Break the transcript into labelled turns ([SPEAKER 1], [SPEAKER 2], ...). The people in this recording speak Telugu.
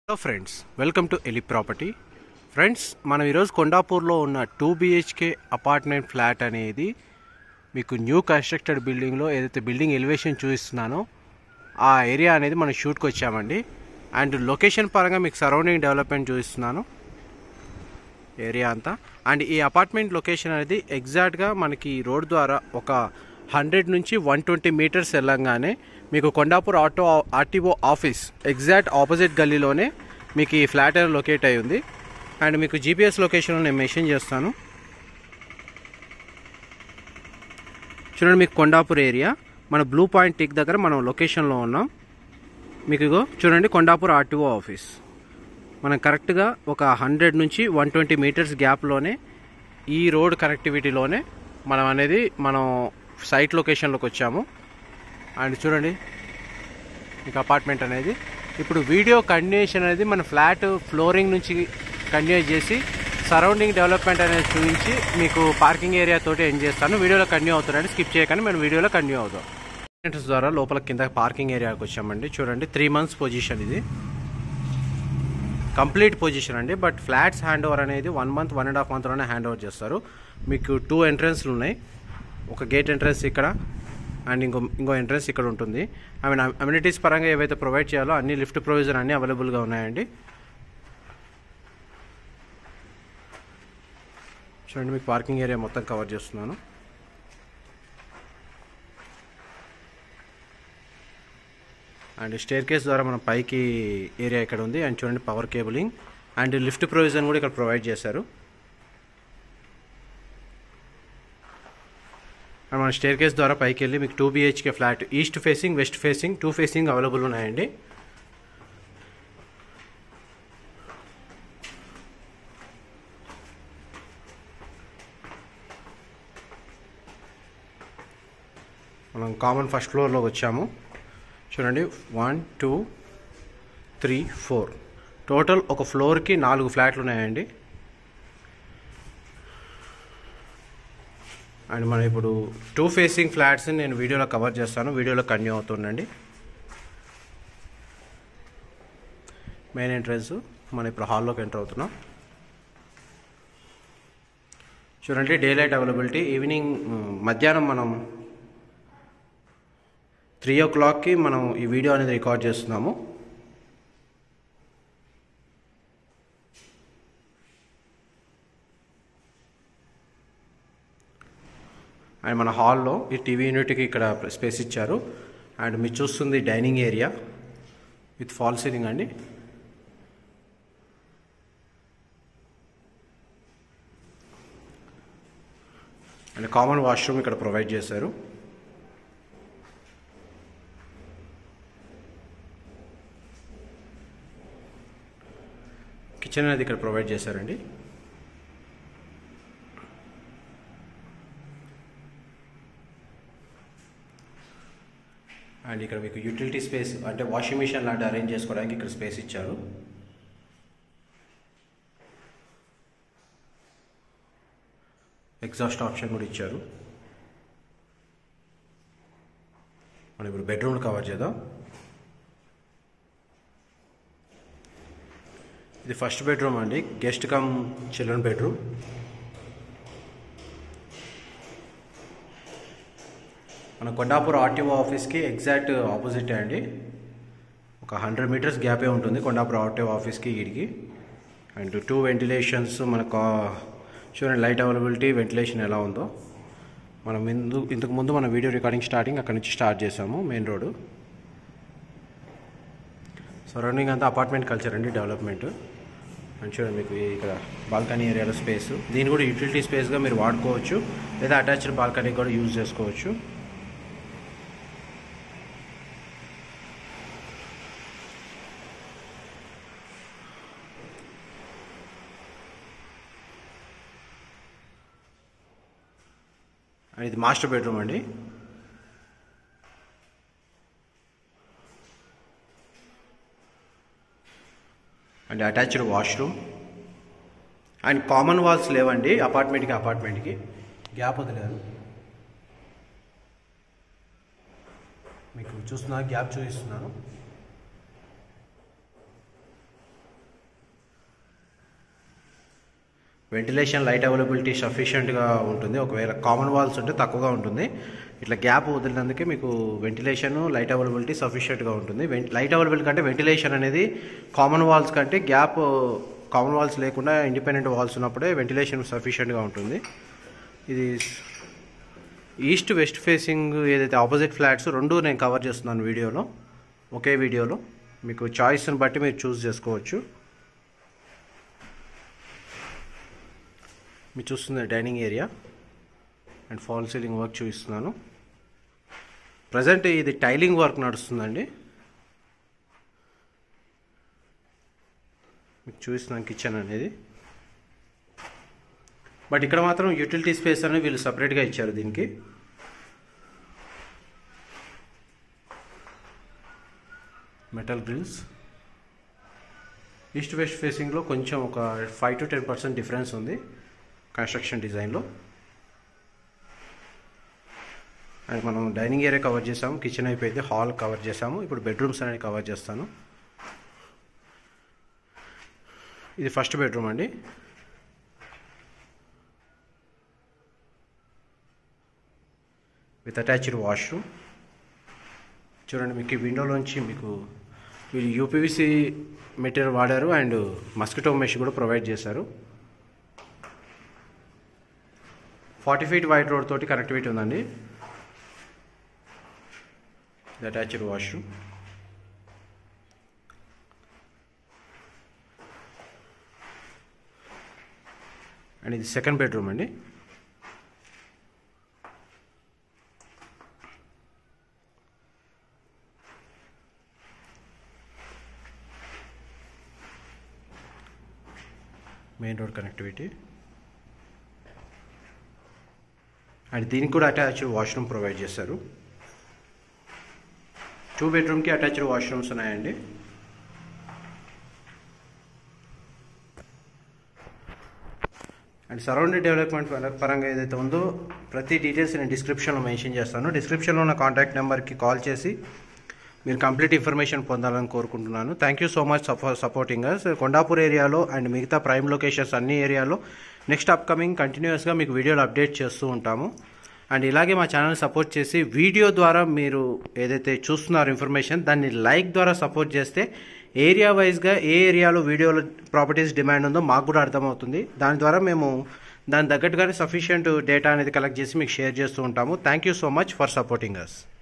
[SPEAKER 1] hello friends welcome to Eli property friends మనం ఈరోజు కొండాపూర్లో ఉన్న టూ బిహెచ్కే అపార్ట్మెంట్ ఫ్లాట్ అనేది మీకు న్యూ కన్స్ట్రక్టెడ్ బిల్డింగ్లో ఏదైతే బిల్డింగ్ ఎలివేషన్ చూపిస్తున్నానో ఆ ఏరియా అనేది మనం షూట్కి వచ్చామండి అండ్ లొకేషన్ పరంగా మీకు సరౌండింగ్ డెవలప్మెంట్ చూపిస్తున్నాను ఏరియా అంతా అండ్ ఈ అపార్ట్మెంట్ లొకేషన్ అనేది ఎగ్జాక్ట్గా మనకి రోడ్ ద్వారా ఒక హండ్రెడ్ నుంచి వన్ ట్వంటీ మీటర్స్ వెళ్ళంగానే మీకు Kondapur auto RTO office exact opposite గల్లీలోనే మీకు ఈ ఫ్లాట్ అనేది లొకేట్ అయి ఉంది అండ్ మీకు జీపీఎస్ లొకేషన్ నేను మెన్షన్ చేస్తాను చూడండి మీకు కొండాపూర్ ఏరియా మన బ్లూ పాయింట్ టిక్ దగ్గర మనం లొకేషన్లో ఉన్నాం మీకు ఇగో చూడండి కొండాపూర్ ఆర్టీఓ ఆఫీస్ మనం కరెక్ట్గా ఒక హండ్రెడ్ నుంచి వన్ ట్వంటీ మీటర్స్ గ్యాప్లోనే ఈ రోడ్ కనెక్టివిటీలోనే మనం అనేది మనం సైట్ లొకేషన్లోకి వచ్చాము అండ్ చూడండి మీకు అపార్ట్మెంట్ అనేది ఇప్పుడు వీడియో కంటిన్యూషన్ అనేది మన ఫ్లాట్ ఫ్లోరింగ్ నుంచి కంటిన్యూ చేసి సరౌండింగ్ డెవలప్మెంట్ అనేది చూపించి మీకు పార్కింగ్ ఏరియా తోటి ఎండ్ చేస్తాను వీడియోలో కంటిన్యూ అవుతుందండి స్కిప్ చేయకండి మేము వీడియోలో కంటిన్యూ అవుతాం ఎంట్రన్స్ ద్వారా లోపల కింద పార్కింగ్ ఏరియాకి వచ్చామండి చూడండి త్రీ మంత్స్ పొజిషన్ ఇది కంప్లీట్ పొజిషన్ అండి బట్ ఫ్లాట్స్ హ్యాండ్ ఓవర్ అనేది one month one and half మంత్లోనే హ్యాండ్ ఓవర్ చేస్తారు మీకు టూ ఎంట్రన్స్లు ఉన్నాయి ఒక గేట్ ఎంట్రన్స్ ఇక్కడ అండ్ ఇంకో ఇంకో ఎంట్రన్స్ ఇక్కడ ఉంటుంది ఐ మీన్ అమ్యూనిటీస్ పరంగా ఏవైతే ప్రొవైడ్ చేయాలో అన్ని లిఫ్ట్ ప్రొవిజన్ అన్నీ అవైలబుల్గా ఉన్నాయండి చూడండి మీకు పార్కింగ్ ఏరియా మొత్తం కవర్ చేస్తున్నాను అండ్ స్టేర్ కేస్ ద్వారా మన పైకి ఏరియా ఇక్కడ ఉంది అండ్ చూడండి power cabling and lift provision కూడా ఇక్కడ ప్రొవైడ్ చేశారు అండ్ మన స్టేర్ కేస్ ద్వారా పైకి వెళ్ళి మీకు two BHK flat east facing west facing two facing available ఉన్నాయండి మనం కామన్ ఫస్ట్ ఫ్లోర్లోకి వచ్చాము చూడండి one two three four total ఒక ఫ్లోర్కి నాలుగు ఫ్లాట్లు ఉన్నాయండి అండ్ మనం ఇప్పుడు టూ ఫేసింగ్ ఫ్లాట్స్ని నేను వీడియోలో కవర్ చేస్తాను వీడియోలో కంటిన్యూ అవుతుండండి మెయిన్ ఎంట్రన్స్ మనం ఇప్పుడు హాల్లోకి ఎంటర్ అవుతున్నాం చూడండి డే లైట్ అవైలబిలిటీ ఈవినింగ్ మధ్యాహ్నం మనం త్రీ ఓ క్లాక్కి మనం ఈ వీడియో అనేది రికార్డ్ చేస్తున్నాము అండ్ మన హాల్లో ఈ టీవీ యూనిట్కి ఇక్కడ స్పేస్ ఇచ్చారు అండ్ మీరు చూస్తుంది dining area with fall ceiling అండి అండ్ కామన్ వాష్రూమ్ ఇక్కడ ప్రొవైడ్ చేశారు కిచెన్ అనేది ఇక్కడ ప్రొవైడ్ చేశారండి అండ్ ఇక్కడ మీకు యూటిలిటీ స్పేస్ అంటే వాషింగ్ మిషన్ లాంటి అరేంజ్ చేసుకోవడానికి ఇక్కడ స్పేస్ ఇచ్చారు ఎగ్జాస్ట్ ఆప్షన్ కూడా ఇచ్చారు మనం ఇప్పుడు బెడ్రూమ్ కవర్ చేద్దాం ఇది ఫస్ట్ బెడ్రూమ్ అండి గెస్ట్ కమ్ చిల్డ్రన్ బెడ్రూమ్ మన కొండాపూర్ ఆర్టీఓ ఆఫీస్కి ఎగ్జాక్ట్ ఆపోజిట్ అండి ఒక హండ్రెడ్ మీటర్స్ గ్యాపే ఉంటుంది కొండాపూర్ ఆర్టీఓ ఆఫీస్కి వీడికి అండ్ టూ వెంటిలేషన్స్ మనకు చూడండి లైట్ అవైలబిలిటీ వెంటిలేషన్ ఎలా ఉందో మనం ముందు ఇంతకు ముందు మన వీడియో రికార్డింగ్ స్టార్టింగ్ అక్కడ నుంచి స్టార్ట్ చేసాము మెయిన్ రోడ్ సరౌండింగ్ అంతా అపార్ట్మెంట్ కల్చర్ అండి డెవలప్మెంట్ అండ్ చూడండి మీకు ఇక్కడ బాల్కనీ ఏరియాలో స్పేస్ దీన్ని కూడా యూటిలిటీ స్పేస్గా మీరు వాడుకోవచ్చు లేదా అటాచ్డ్ బాల్కనీ కూడా యూజ్ చేసుకోవచ్చు ఇది మాస్టర్ బెడ్రూమ్ అండి and attached washroom and common walls లేవండి అపార్ట్మెంట్కి అపార్ట్మెంట్కి గ్యాప్ వదిలేదు మీకు చూస్తున్నా గ్యాప్ చూపిస్తున్నాను వెంటిలేషన్ లైట్ అవైలబిలిటీ సఫిషియెంట్గా ఉంటుంది ఒకవేళ కామన్ వాల్స్ ఉంటే తక్కువగా ఉంటుంది ఇట్లా గ్యాప్ వదిలినందుకే మీకు వెంటిలేషన్ లైట్ అవైలబిలిటీ సఫిషియెంట్గా ఉంటుంది వెంట్ లైట్ అవైలబిలిటీ కంటే వెంటిలేషన్ అనేది కామన్ వాల్స్ కంటే గ్యాప్ కామన్ వాల్స్ లేకుండా ఇండిపెండెంట్ వాల్స్ ఉన్నప్పుడే వెంటిలేషన్ సఫిషియెంట్గా ఉంటుంది ఇది ఈస్ట్ వెస్ట్ ఫేసింగ్ ఏదైతే ఆపోజిట్ ఫ్లాట్స్ రెండు నేను కవర్ చేస్తున్నాను వీడియోలో ఒకే వీడియోలో మీకు చాయిస్ని బట్టి మీరు చూస్ చేసుకోవచ్చు మీరు చూస్తుంది dining area and fall ceiling work చూపిస్తున్నాను ప్రజెంట్ ఇది టైలింగ్ వర్క్ నడుస్తుందండి మీకు చూపిస్తున్నాను కిచెన్ అనేది బట్ ఇక్కడ మాత్రం యూటిలిటీ స్పేస్ అనేది వీళ్ళు సపరేట్గా ఇచ్చారు దీనికి మెటల్ గ్రిల్స్ ఈస్ట్ వెస్ట్ ఫేసింగ్లో కొంచెం ఒక five to ten percent difference ఉంది కన్స్ట్రక్షన్ డిజైన్లో అండ్ మనం డైనింగ్ ఏరియా కవర్ చేసాము కిచెన్ అయిపోయింది హాల్ కవర్ చేసాము ఇప్పుడు బెడ్రూమ్స్ అనేది కవర్ చేస్తాను ఇది ఫస్ట్ బెడ్రూమ్ అండి విత్ అటాచ్డ్ వాష్రూమ్ చూడండి మీకు ఈ విండోలోంచి మీకు వీళ్ళు యూపీవీసీ మెటీరియల్ వాడారు అండ్ మస్కిటో మెష్ కూడా ప్రొవైడ్ చేశారు ఫార్టీ ఫీట్ వైడ్ రోడ్ తోటి కనెక్టివిటీ ఉందండి అటాచ్డ్ వాష్రూమ్ అండ్ ఇది సెకండ్ బెడ్రూమ్ అండి మెయిన్ రోడ్ కనెక్టివిటీ అండ్ దీనికి కూడా అటాచ్డ్ వాష్రూమ్ ప్రొవైడ్ చేశారు టూ బెడ్రూమ్కి అటాచ్డ్ వాష్రూమ్స్ ఉన్నాయండి అండ్ సరౌండింగ్ డెవలప్మెంట్ పరంగా ఏదైతే ఉందో ప్రతి డీటెయిల్స్ నేను డిస్క్రిప్షన్లో మెన్షన్ చేస్తాను డిస్క్రిప్షన్లో ఉన్న కాంటాక్ట్ నెంబర్కి కాల్ చేసి మీరు కంప్లీట్ ఇన్ఫర్మేషన్ పొందాలని కోరుకుంటున్నాను thank you so much for supporting us Kondapur ఏరియాలో అండ్ మిగతా ప్రైమ్ లొకేషన్స్ అన్ని ఏరియాలో నెక్స్ట్ అప్కమింగ్ కంటిన్యూస్గా మీకు వీడియోలు అప్డేట్ చేస్తూ ఉంటాము అండ్ ఇలాగే మా ఛానల్ సపోర్ట్ చేసి వీడియో ద్వారా మీరు ఏదైతే చూస్తున్నారో ఇన్ఫర్మేషన్ దాన్ని లైక్ ద్వారా సపోర్ట్ చేస్తే ఏరియా వైజ్గా ఏ ఏరియాలో వీడియోలో ప్రాపర్టీస్ డిమాండ్ ఉందో మాకు కూడా అర్థమవుతుంది దాని ద్వారా మేము దాని తగ్గట్టుగానే సఫిషియంట్ డేటా అనేది కలెక్ట్ చేసి మీకు షేర్ చేస్తూ ఉంటాము thank you so much for supporting us